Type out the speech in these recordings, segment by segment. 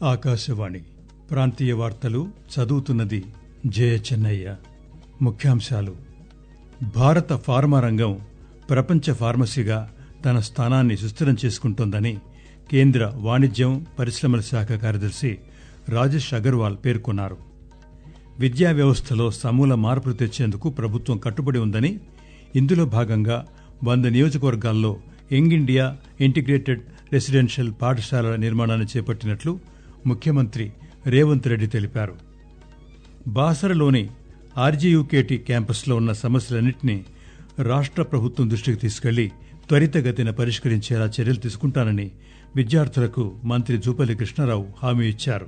ఆకాశవాణి ప్రాంతీయ వార్తలు చదువుతున్నది జయ చెన్నయ్య ముఖ్యాంశాలు భారత ఫార్మా రంగం ప్రపంచ ఫార్మసీగా తన స్థానాన్ని సుస్థిరం చేసుకుంటోందని కేంద్ర వాణిజ్యం పరిశ్రమల శాఖ కార్యదర్శి రాజేష్ అగర్వాల్ పేర్కొన్నారు విద్యా వ్యవస్థలో సమూల మార్పులు తెచ్చేందుకు ప్రభుత్వం కట్టుబడి ఉందని ఇందులో భాగంగా వంద నియోజకవర్గాల్లో యంగ్ ఇండియా ఇంటిగ్రేటెడ్ రెసిడెన్షియల్ పాఠశాలల నిర్మాణాన్ని చేపట్టినట్లు ముఖ్యమంత్రి రేవంత్ రెడ్డి తెలిపారు బాసరలోని ఆర్జీయూకేటీ క్యాంపస్లో ఉన్న సమస్యలన్నింటినీ రాష్ట్ర ప్రభుత్వం దృష్టికి తీసుకెళ్లి త్వరితగతిన పరిష్కరించేలా చర్యలు తీసుకుంటానని విద్యార్థులకు మంత్రి జూపల్లి కృష్ణారావు హామీ ఇచ్చారు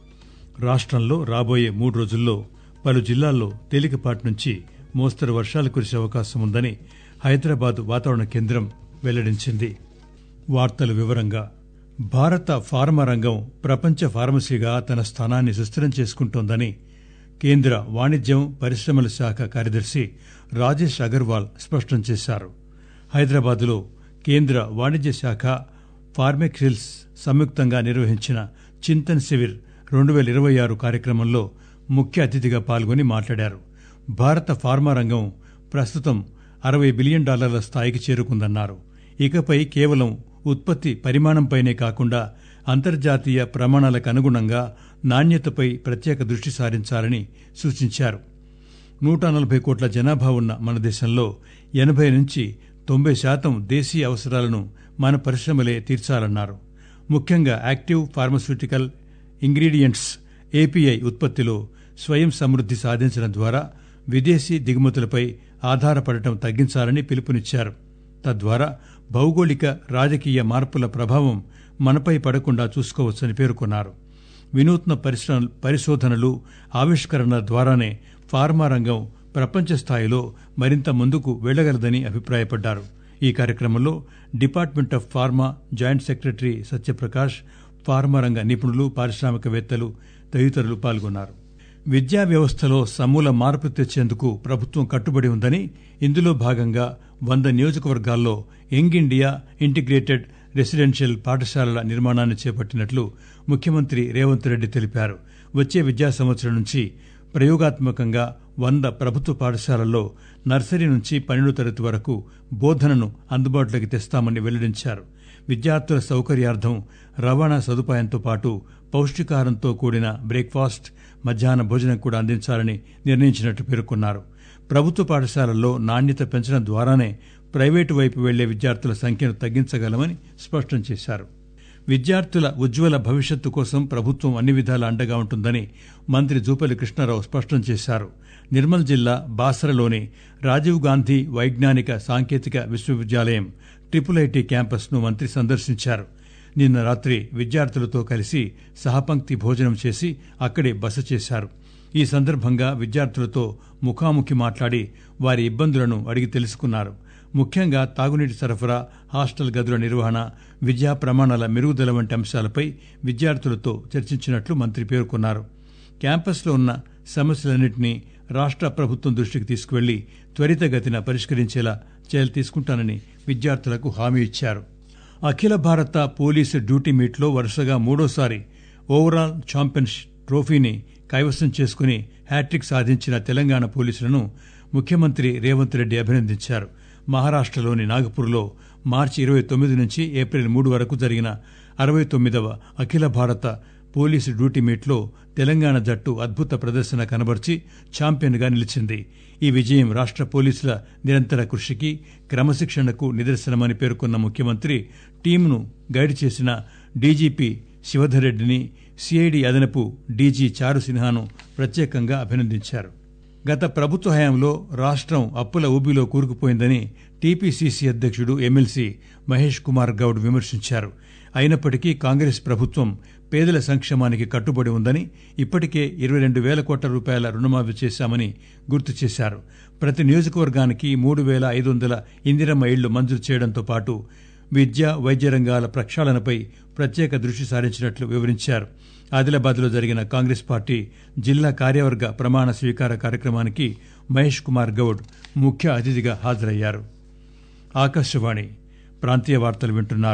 రాష్ట్రంలో రాబోయే మూడు రోజుల్లో పలు జిల్లాల్లో తేలికపాటి నుంచి మోస్తరు వర్షాలు కురిసే అవకాశం ఉందని హైదరాబాద్ వాతావరణ కేంద్రం వెల్లడించింది వార్తల వివరంగా భారత ఫార్మా రంగం ప్రపంచ ఫార్మసీగా తన స్థానాన్ని సుస్థిరం చేసుకుంటోందని కేంద్ర వాణిజ్యం పరిశ్రమల శాఖ కార్యదర్శి రాజేష్ అగర్వాల్ స్పష్టం చేశారు హైదరాబాద్లో కేంద్ర వాణిజ్య శాఖ ఫార్మెక్సిల్స్ సంయుక్తంగా నిర్వహించిన చింతన్ శివిర్ రెండు వేల ఇరవై ఆరు కార్యక్రమంలో ముఖ్య అతిథిగా పాల్గొని మాట్లాడారు భారత ఫార్మా రంగం ప్రస్తుతం అరవై బిలియన్ డాలర్ల స్థాయికి చేరుకుందన్నారు ఇకపై కేవలం ఉత్పత్తి పరిమాణంపైనే కాకుండా అంతర్జాతీయ ప్రమాణాలకు అనుగుణంగా నాణ్యతపై ప్రత్యేక దృష్టి సారించాలని సూచించారు నూట నలభై కోట్ల జనాభా ఉన్న మన దేశంలో ఎనభై నుంచి తొంభై శాతం దేశీయ అవసరాలను మన పరిశ్రమలే తీర్చాలన్నారు ముఖ్యంగా యాక్టివ్ ఫార్మస్యూటికల్ ఇంగ్రీడియంట్స్ ఏపీఐ ఉత్పత్తిలో స్వయం సమృద్ది సాధించడం ద్వారా విదేశీ దిగుమతులపై ఆధారపడటం తగ్గించాలని పిలుపునిచ్చారు తద్వారా భౌగోళిక రాజకీయ మార్పుల ప్రభావం మనపై పడకుండా చూసుకోవచ్చని పేర్కొన్నారు వినూత్న పరిశోధనలు ఆవిష్కరణల ద్వారానే ఫార్మా రంగం ప్రపంచ స్థాయిలో మరింత ముందుకు వెళ్లగలదని అభిప్రాయపడ్డారు ఈ కార్యక్రమంలో department of pharma joint secretary Satyaprakash pharma రంగ నిపుణులు పారిశ్రామికవేత్తలు తదితరులు పాల్గొన్నారు విద్యా వ్యవస్థలో సమూల మార్పు తెచ్చేందుకు ప్రభుత్వం కట్టుబడి ఉందని ఇందులో భాగంగా వంద నియోజకవర్గాల్లో యంగ్ ఇండియా ఇంటిగ్రేటెడ్ రెసిడెన్షియల్ పాఠశాలల నిర్మాణాన్ని చేపట్టినట్లు ముఖ్యమంత్రి రేవంత్ రెడ్డి తెలిపారు వచ్చే విద్యా సంవత్సరం నుంచి ప్రయోగాత్మకంగా వంద ప్రభుత్వ పాఠశాలల్లో నర్సరీ నుంచి పన్నెండు తరగతి వరకు బోధనను అందుబాటులోకి తెస్తామని వెల్లడించారు విద్యార్థుల సౌకర్యార్థం రవాణా సదుపాయంతో పాటు పౌష్టికాహారంతో కూడిన బ్రేక్ఫాస్ట్ మధ్యాహ్న భోజనం కూడా అందించాలని నిర్ణయించినట్టు పేర్కొన్నారు ప్రభుత్వ పాఠశాలల్లో నాణ్యత పెంచడం ద్వారానే ప్రైవేటు వైపు వెళ్లే విద్యార్థుల సంఖ్యను తగ్గించగలమని స్పష్టం చేశారు విద్యార్థుల ఉజ్వల భవిష్యత్తు కోసం ప్రభుత్వం అన్ని విధాల అండగా ఉంటుందని మంత్రి జూపల్లి కృష్ణారావు స్పష్టం చేశారు నిర్మల్ జిల్లా బాసరలోని రాజీవ్ గాంధీ వైజ్ఞానిక సాంకేతిక విశ్వవిద్యాలయం ట్రిపుల్ ఐటీ క్యాంపస్ ను మంత్రి సందర్శించారు నిన్న రాత్రి విద్యార్థులతో కలిసి సహపంక్తి భోజనం చేసి అక్కడే బస చేశారు ఈ సందర్భంగా విద్యార్థులతో ముఖాముఖి మాట్లాడి వారి ఇబ్బందులను అడిగి తెలుసుకున్నారు ముఖ్యంగా తాగునీటి సరఫరా హాస్టల్ గదుల నిర్వహణ విద్యా ప్రమాణాల మెరుగుదల వంటి అంశాలపై విద్యార్థులతో చర్చించినట్లు మంత్రి పేర్కొన్నారు క్యాంపస్లో ఉన్న సమస్యలన్నింటినీ రాష్ట్ర ప్రభుత్వం దృష్టికి తీసుకువెళ్లి త్వరితగతిన పరిష్కరించేలా చర్యలు తీసుకుంటానని విద్యార్థులకు హామీ ఇచ్చారు అఖిల భారత పోలీసు డ్యూటీ మీట్లో వరుసగా మూడోసారి ఓవరాల్ ఛాంపియన్స్ ట్రోఫీని కైవసం చేసుకుని హ్యాట్రిక్ సాధించిన తెలంగాణ పోలీసులను ముఖ్యమంత్రి రేవంత్ రెడ్డి అభినందించారు మహారాష్టలోని నాగపూర్లో మార్చి ఇరవై తొమ్మిది నుంచి ఏప్రిల్ మూడు వరకు జరిగిన అరవై తొమ్మిదవ అఖిల భారత పోలీసు డ్యూటీ మీట్లో తెలంగాణ జట్టు అద్భుత ప్రదర్శన కనబర్చి ఛాంపియన్గా నిలిచింది ఈ విజయం రాష్ట్ర పోలీసుల నిరంతర కృషికి క్రమశిక్షణకు నిదర్శనమని పేర్కొన్న ముఖ్యమంత్రి టీంను గైడ్ చేసిన డీజీపీ శివధర్ రెడ్డిని సిఐడి అదనపు డీజీ చారు సిన్హాను ప్రత్యేకంగా అభినందించారు గత ప్రభుత్వ హయాంలో రాష్ట్రం అప్పుల ఊబిలో కూరుకుపోయిందని టీపీసీసీ అధ్యక్షుడు ఎమ్మెల్సీ మహేష్ కుమార్ గౌడ్ విమర్శించారు అయినప్పటికీ కాంగ్రెస్ ప్రభుత్వం పేదల సంక్షేమానికి కట్టుబడి ఉందని ఇప్పటికే ఇరవై రెండు వేల కోట్ల రూపాయల రుణమాఫీ చేశామని గుర్తు చేశారు ప్రతి నియోజకవర్గానికి మూడు వేల ఐదు వందల ఇందిరమ్మ ఇళ్లు మంజూరు చేయడంతో పాటు విద్య వైద్య రంగాల ప్రక్షాళనపై ప్రత్యేక దృష్టి సారించినట్లు వివరించారు ఆదిలాబాద్లో జరిగిన కాంగ్రెస్ పార్టీ జిల్లా కార్యవర్గ ప్రమాణ స్వీకార కార్యక్రమానికి మహేష్ కుమార్ గౌడ్ ముఖ్య అతిథిగా హాజరయ్యారు ఆకాశవాణి ప్రాంతీయ వార్తలు వింటున్నారు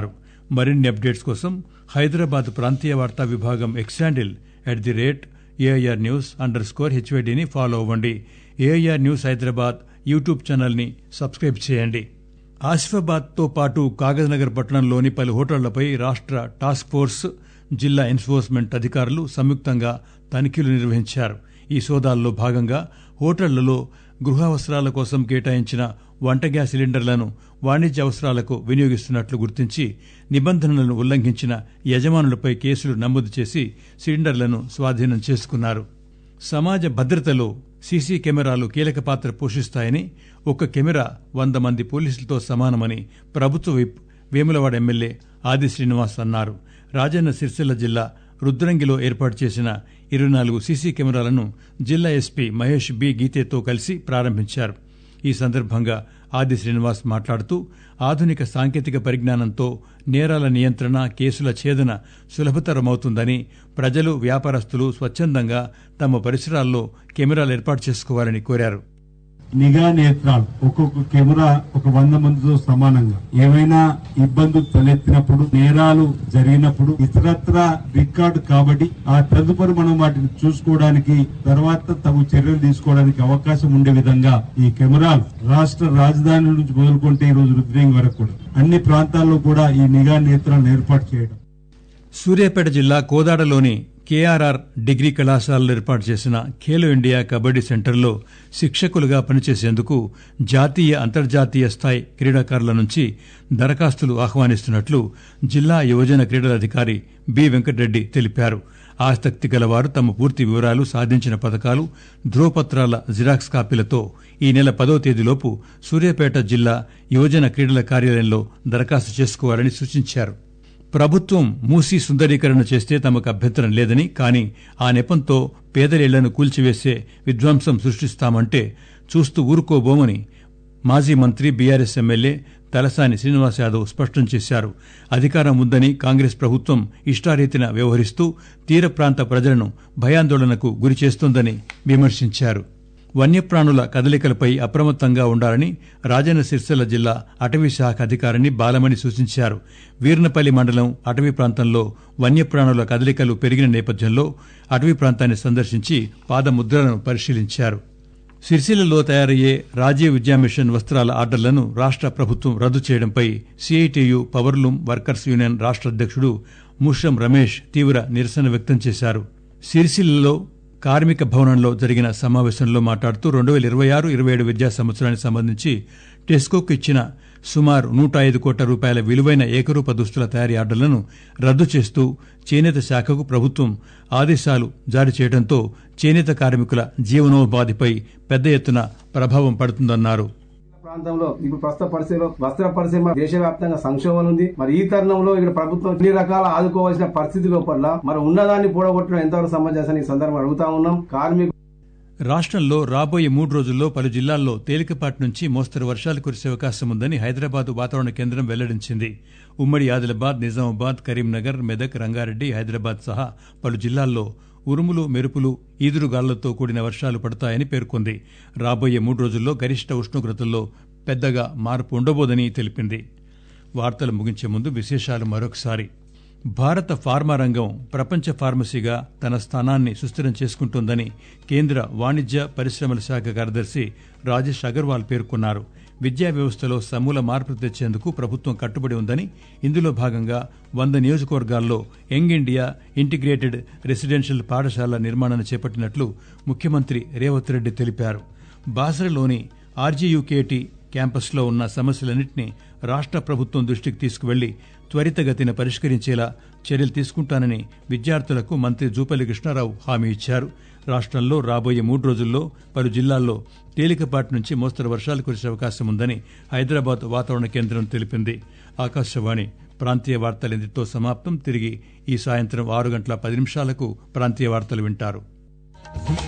మరిన్ని అప్డేట్స్ కోసం హైదరాబాద్ ప్రాంతీయ వార్తా విభాగం X handle at the rate AIR news underscore హెచ్వైడిని ఫాలో అవ్వండి ఏఐఆర్ న్యూస్ హైదరాబాద్ యూట్యూబ్ ఛానల్ని సబ్స్క్రైబ్ చేయండి ఆసిఫాబాద్ తో పాటు కాగజ్నగర్ పట్టణంలోని పలు హోటళ్లపై రాష్ట్ర టాస్క్ ఫోర్స్ జిల్లా ఎన్ఫోర్స్మెంట్ అధికారులు సంయుక్తంగా తనిఖీలు నిర్వహించారు ఈ సోదాల్లో భాగంగా హోటళ్లలో గృహావసరాల కోసం కేటాయించిన వంట గ్యాస్ సిలిండర్లను వాణిజ్య అవసరాలకు వినియోగిస్తున్నట్లు గుర్తించి నిబంధనలను ఉల్లంఘించిన యజమానులపై కేసులు నమోదు చేసి సిలిండర్లను స్వాధీనం చేసుకున్నారు సమాజ భద్రతలో సీసీ కెమెరాలు కీలక పాత్ర పోషిస్తాయని ఒక కెమెరా వంద మంది పోలీసులతో సమానమని ప్రభుత్వ విప్ వేములవాడ ఎమ్మెల్యే ఆది శ్రీనివాస్ అన్నారు రాజన్న సిరిసిల్ల జిల్లా రుద్రంగిలో ఏర్పాటు చేసిన ఇరవై నాలుగు సీసీ కెమెరాలను జిల్లా ఎస్పీ మహేష్ బి గీతేతో కలిసి ప్రారంభించారు ఈ సందర్భంగా ఆది శ్రీనివాస్ మాట్లాడుతూ ఆధునిక సాంకేతిక పరిజ్ఞానంతో నేరాల నియంత్రణ కేసుల ఛేదన సులభతరమవుతుందని ప్రజలు వ్యాపారస్తులు స్వచ్ఛందంగా తమ పరిసరాల్లో కెమెరాలు ఏర్పాటు చేసుకోవాలని కోరారు నిఘా నేత్రాలు ఒక్కొక్క కెమెరా ఒక వంద మందితో సమానంగా ఏమైనా ఇబ్బందులు తలెత్తినప్పుడు నేరాలు జరిగినప్పుడు ఇతరత్ర రికార్డు కాబట్టి ఆ తదుపరి మనం వాటిని చూసుకోవడానికి తర్వాత తగు చర్యలు తీసుకోవడానికి అవకాశం ఉండే విధంగా ఈ కెమెరాలు రాష్ట్ర రాజధాని నుంచి మొదలుకుంటే ఈ రోజు రుద్రేంగి వరకు కూడా అన్ని ప్రాంతాల్లో కూడా ఈ నిఘా నేత్రాలను ఏర్పాటు చేయడం సూర్యాపేట జిల్లా కోదాడలోని కేఆర్ఆర్ డిగ్రీ కళాశాలలో ఏర్పాటు చేసిన ఖేలో ఇండియా కబడ్డీ సెంటర్లో శిక్షకులుగా పనిచేసేందుకు జాతీయ అంతర్జాతీయ స్థాయి క్రీడాకారుల నుంచి దరఖాస్తులు ఆహ్వానిస్తున్నట్లు జిల్లా యువజన క్రీడల అధికారి బి వెంకటరెడ్డి తెలిపారు ఆసక్తి గలవారు తమ పూర్తి వివరాలు సాధించిన పథకాలు ధ్రువపత్రాల జిరాక్స్ కాపీలతో ఈ నెల పదో తేదీలోపు సూర్యాపేట జిల్లా యువజన క్రీడల కార్యాలయంలో దరఖాస్తు చేసుకోవాలని సూచించారు ప్రభుత్వం మూసీ సుందరీకరణ చేస్తే తమకు అభ్యంతరం లేదని కానీ ఆ నెపంతో పేదల కూల్చివేసే విధ్వంసం సృష్టిస్తామంటే చూస్తూ ఊరుకోబోమని మాజీ మంత్రి బీఆర్ఎస్ ఎమ్మెల్యే తలసాని శ్రీనివాస్ యాదవ్ స్పష్టం చేశారు అధికారం ఉందని కాంగ్రెస్ ప్రభుత్వం ఇష్టారీతిన వ్యవహరిస్తూ తీర ప్రాంత ప్రజలను భయాందోళనకు గురి చేస్తోందని విమర్శించారు వన్యప్రాణుల కదలికలపై అప్రమత్తంగా ఉండాలని రాజన్న సిరిసిల్ల జిల్లా అటవీ శాఖ అధికారిని బాలమణి సూచించారు వీర్నపల్లి మండలం అటవీ ప్రాంతంలో వన్యప్రాణుల కదలికలు పెరిగిన నేపథ్యంలో అటవీ ప్రాంతాన్ని సందర్శించి పాదముద్రలను పరిశీలించారు సిరిసిల్లలో తయారయ్యే రాజీవ్ విద్యా మిషన్ వస్త్రాల ఆర్డర్లను రాష్ట ప్రభుత్వం రద్దు చేయడంపై సిఐటియు పవర్లూమ్ వర్కర్స్ యూనియన్ రాష్ట అధ్యక్షుడు ముషం రమేష్ తీవ్ర నిరసన వ్యక్తం చేశారు సిరిసిల్లలో కార్మిక భవనంలో జరిగిన సమావేశంలో మాట్లాడుతూ రెండు వేల ఇరవై ఆరు ఇరవై ఏడు విద్యా సంవత్సరానికి సంబంధించి టెస్కోకు ఇచ్చిన సుమారు నూట ఐదు కోట్ల రూపాయల విలువైన ఏకరూప దుస్తుల తయారీ ఆర్డర్లను రద్దు చేస్తూ చేనేత శాఖకు ప్రభుత్వం ఆదేశాలు జారీ చేయడంతో చేనేత కార్మికుల జీవనోపాధిపై పెద్ద ఎత్తున ప్రభావం పడుతుందన్నారు ప్రాంతంలో ఇప్పుడు ప్రస్తుత పరిస్థితిలో వస్త్ర పరిశ్రమ దేశవ్యాప్తంగా సంక్షోభం ఉంది మరి ఈ తరుణంలో ఇక్కడ ప్రభుత్వం అన్ని రకాల ఆదుకోవాల్సిన పరిస్థితి లోపల మరి ఉన్నదాన్ని పూడగొట్టడం ఎంతవరకు సమంజసం ఈ సందర్భం అడుగుతా ఉన్నాం కార్మిక రాష్ట్రంలో రాబోయే మూడు రోజుల్లో పలు జిల్లాల్లో తేలికపాటి నుంచి మోస్తరు వర్షాలు కురిసే అవకాశం ఉందని హైదరాబాద్ వాతావరణ కేంద్రం వెల్లడించింది ఉమ్మడి ఆదిలాబాద్ నిజామాబాద్ కరీంనగర్ మెదక్ రంగారెడ్డి హైదరాబాద్ సహా పలు జిల్లాల్లో ఉరుములు మెరుపులు ఈదురుగాళ్లతో కూడిన వర్షాలు పడతాయని పేర్కొంది రాబోయే మూడు రోజుల్లో గరిష్ట ఉష్ణోగ్రతల్లో పెద్దగా మార్పు ఉండబోదని తెలిపింది వార్తలు ముగించే ముందు విశేషాలు మరొకసారి భారత ఫార్మా రంగం ప్రపంచ ఫార్మసీగా తన స్థానాన్ని సుస్థిరం చేసుకుంటోందని కేంద్ర వాణిజ్య పరిశ్రమల శాఖ కార్యదర్శి రాజేష్ అగర్వాల్ పేర్కొన్నారు విద్యా వ్యవస్థలో సమూల మార్పులు తెచ్చేందుకు ప్రభుత్వం కట్టుబడి ఉందని ఇందులో భాగంగా వంద నియోజకవర్గాల్లో యంగ్ ఇండియా ఇంటిగ్రేటెడ్ రెసిడెన్షియల్ పాఠశాల నిర్మాణాన్ని చేపట్టినట్లు ముఖ్యమంత్రి రేవంత్ రెడ్డి తెలిపారు బాసరలోని ఆర్జీయూకేటీ క్యాంపస్లో ఉన్న సమస్యలన్నింటినీ రాష్ట్ర ప్రభుత్వం దృష్టికి తీసుకువెళ్లి త్వరితగతిన పరిష్కరించేలా చర్యలు తీసుకుంటానని విద్యార్థులకు మంత్రి జూపల్లి కృష్ణారావు హామీ ఇచ్చారు రాష్ట్రంలో రాబోయే మూడు రోజుల్లో పలు జిల్లాల్లో తేలికపాటి నుంచి మోస్తరు వర్షాలు కురిసే అవకాశం ఉందని హైదరాబాద్ వాతావరణ కేంద్రం తెలిపింది ఆకాశవాణి ప్రాంతీయ వార్తలు ఇందుతో సమాప్తం తిరిగి ఈ సాయంత్రం ఆరు గంటల పది నిమిషాలకు ప్రాంతీయ వార్తలు వింటారు